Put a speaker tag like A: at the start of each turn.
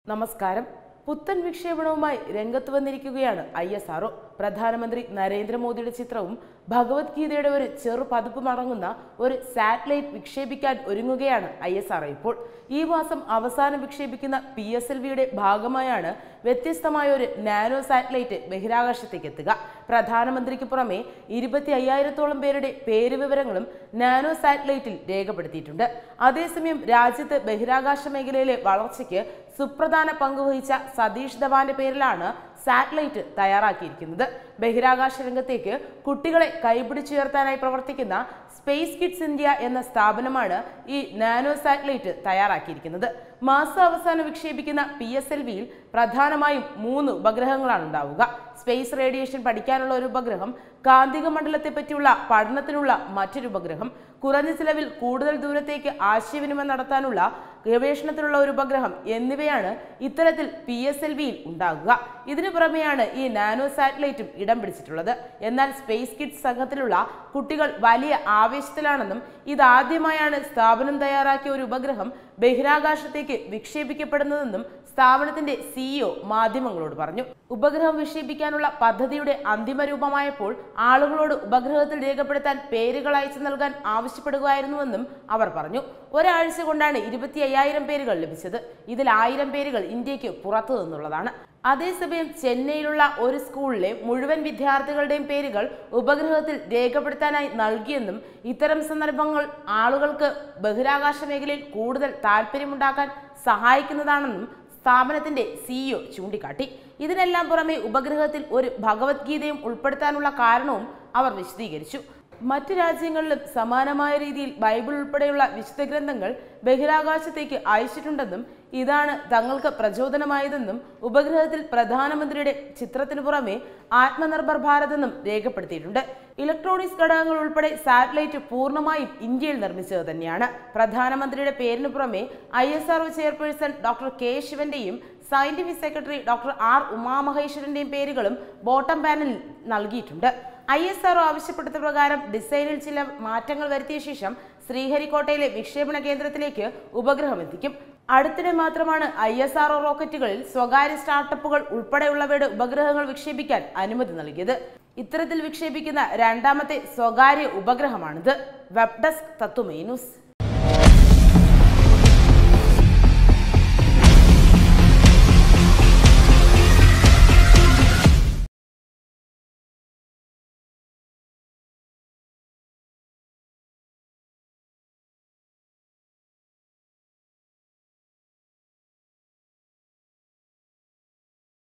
A: നമസ്കാരം പുത്തൻ വിക്ഷേപണവുമായി രംഗത്ത് വന്നിരിക്കുകയാണ് ഐ എസ് ആർഒ പ്രധാനമന്ത്രി നരേന്ദ്രമോദിയുടെ ചിത്രവും ഭഗവത്ഗീതയുടെ ഒരു ചെറു പതിപ്പും അടങ്ങുന്ന ഒരു സാറ്റലൈറ്റ് വിക്ഷേപിക്കാൻ ഒരുങ്ങുകയാണ് ഐ എസ് ആർഒ ഇപ്പോൾ ഈ മാസം അവസാനം വിക്ഷേപിക്കുന്ന പി എസ് എൽ വിയുടെ ഭാഗമായാണ് വ്യത്യസ്തമായ ഒരു നാനോ സാറ്റലൈറ്റ് ബഹിരാകാശത്തേക്ക് എത്തുക പ്രധാനമന്ത്രിക്ക് പുറമെ ഇരുപത്തി അയ്യായിരത്തോളം പേരുടെ പേര് വിവരങ്ങളും നാനോ സാറ്റലൈറ്റിൽ രേഖപ്പെടുത്തിയിട്ടുണ്ട് അതേസമയം രാജ്യത്ത് ബഹിരാകാശ മേഖലയിലെ വളർച്ചയ്ക്ക് സുപ്രധാന പങ്കുവഹിച്ച സതീഷ് ധവാന്റെ പേരിലാണ് സാറ്റലൈറ്റ് തയ്യാറാക്കിയിരിക്കുന്നത് ബഹിരാകാശ രംഗത്തേക്ക് കുട്ടികളെ കൈപിടിച്ചുയർത്താനായി പ്രവർത്തിക്കുന്ന സ്പേസ് കിഡ്സ് ഇന്ത്യ എന്ന സ്ഥാപനമാണ് ഈ നാനോ സാറ്റലൈറ്റ് തയ്യാറാക്കിയിരിക്കുന്നത് മാസാവസാനം വിക്ഷേപിക്കുന്ന പി എസ് എൽ വിയിൽ പ്രധാനമായും മൂന്ന് ഉപഗ്രഹങ്ങളാണ് ഉണ്ടാവുക സ്പേസ് റേഡിയേഷൻ പഠിക്കാനുള്ള ഒരു ഉപഗ്രഹം കാന്തിക മണ്ഡലത്തെ പറ്റിയുള്ള പഠനത്തിനുള്ള മറ്റൊരു ഉപഗ്രഹം കുറഞ്ഞ ചിലവിൽ കൂടുതൽ ദൂരത്തേക്ക് ആശയവിനിമയം നടത്താനുള്ള ഗവേഷണത്തിനുള്ള ഒരു ഉപഗ്രഹം എന്നിവയാണ് ഇത്തരത്തിൽ പി എസ് എൽ വിയിൽ ഉണ്ടാകുക ഇതിനു പുറമെയാണ് ഈ നാനോ സാറ്റലൈറ്റും ഇടം പിടിച്ചിട്ടുള്ളത് എന്നാൽ സ്പേസ് കിഡ്സ് സംഘത്തിലുള്ള കുട്ടികൾ വലിയ ആവേശത്തിലാണെന്നും ഇതാദ്യമായാണ് സ്ഥാപനം തയ്യാറാക്കിയ ഒരു ഉപഗ്രഹം ബഹിരാകാശത്തേക്ക് വിക്ഷേപിക്കപ്പെടുന്നതെന്നും സ്ഥാപനത്തിന്റെ സിഇഒ മാധ്യമങ്ങളോട് പറഞ്ഞു ഉപഗ്രഹം വിക്ഷേപിക്കാനുള്ള പദ്ധതിയുടെ അന്തിമ രൂപമായപ്പോൾ ആളുകളോട് ഉപഗ്രഹത്തിൽ രേഖപ്പെടുത്താൻ പേരുകൾ അയച്ചു നൽകാൻ ആവശ്യപ്പെടുകയായിരുന്നുവെന്നും അവർ പറഞ്ഞു ഒരാഴ്ച കൊണ്ടാണ് ഇരുപത്തി അയ്യായിരം പേരുകൾ ലഭിച്ചത് ഇതിൽ ആയിരം പേരുകൾ ഇന്ത്യക്ക് പുറത്തു നിന്നുള്ളതാണ് അതേസമയം ചെന്നൈയിലുള്ള ഒരു സ്കൂളിലെ മുഴുവൻ വിദ്യാർത്ഥികളുടെയും പേരുകൾ ഉപഗ്രഹത്തിൽ രേഖപ്പെടുത്താനായി നൽകിയെന്നും ഇത്തരം സന്ദർഭങ്ങൾ ആളുകൾക്ക് ബഹിരാകാശ മേഖലയിൽ കൂടുതൽ താല്പര്യമുണ്ടാക്കാൻ സഹായിക്കുന്നതാണെന്നും സ്ഥാപനത്തിന്റെ സിഇഒ ചൂണ്ടിക്കാട്ടി ഇതിനെല്ലാം പുറമെ ഉപഗ്രഹത്തിൽ ഒരു ഭഗവത്ഗീതയും ഉൾപ്പെടുത്താനുള്ള കാരണവും അവർ വിശദീകരിച്ചു മറ്റു രാജ്യങ്ങളിലും സമാനമായ രീതിയിൽ ബൈബിൾ ഉൾപ്പെടെയുള്ള വിശുദ്ധ ഗ്രന്ഥങ്ങൾ ബഹിരാകാശത്തേക്ക് അയച്ചിട്ടുണ്ടെന്നും ഇതാണ് തങ്ങൾക്ക് പ്രചോദനമായതെന്നും ഉപഗ്രഹത്തിൽ പ്രധാനമന്ത്രിയുടെ ചിത്രത്തിനു പുറമെ ആത്മനിർഭർ ഭാരത് എന്നും രേഖപ്പെടുത്തിയിട്ടുണ്ട് ഇലക്ട്രോണിക്സ് ഘടകങ്ങൾ ഉൾപ്പെടെ സാറ്റലൈറ്റ് പൂർണ്ണമായും ഇന്ത്യയിൽ നിർമ്മിച്ചത് തന്നെയാണ് പ്രധാനമന്ത്രിയുടെ പേരിനു പുറമെ I S R O chairperson doctor K ശിവന്റെയും സയന്റിഫിക് സെക്രട്ടറി ഡോക്ടർ ആർ ഉമാമഹേശ്വരന്റെയും പേരുകളും ബോട്ടം പാനലിൽ നൽകിയിട്ടുണ്ട് ഐ എസ് ആർഒ ആവശ്യപ്പെട്ട പ്രകാരം ഡിസൈനിൽ ചില മാറ്റങ്ങൾ വരുത്തിയ ശേഷം ശ്രീഹരിക്കോട്ടയിലെ വിക്ഷേപണ കേന്ദ്രത്തിലേക്ക് ഉപഗ്രഹം എത്തിക്കും അടുത്തിടെ മാത്രമാണ് ഐ എസ് ആർഒ റോക്കറ്റുകളിൽ സ്വകാര്യ സ്റ്റാർട്ടപ്പുകൾ ഉൾപ്പെടെയുള്ളവയുടെ ഉപഗ്രഹങ്ങൾ വിക്ഷേപിക്കാൻ അനുമതി നൽകിയത് ഇത്തരത്തിൽ വിക്ഷേപിക്കുന്ന രണ്ടാമത്തെ സ്വകാര്യ ഉപഗ്രഹമാണിത് വെബ് ഡെസ്ക് തത്വമേ ന്യൂസ്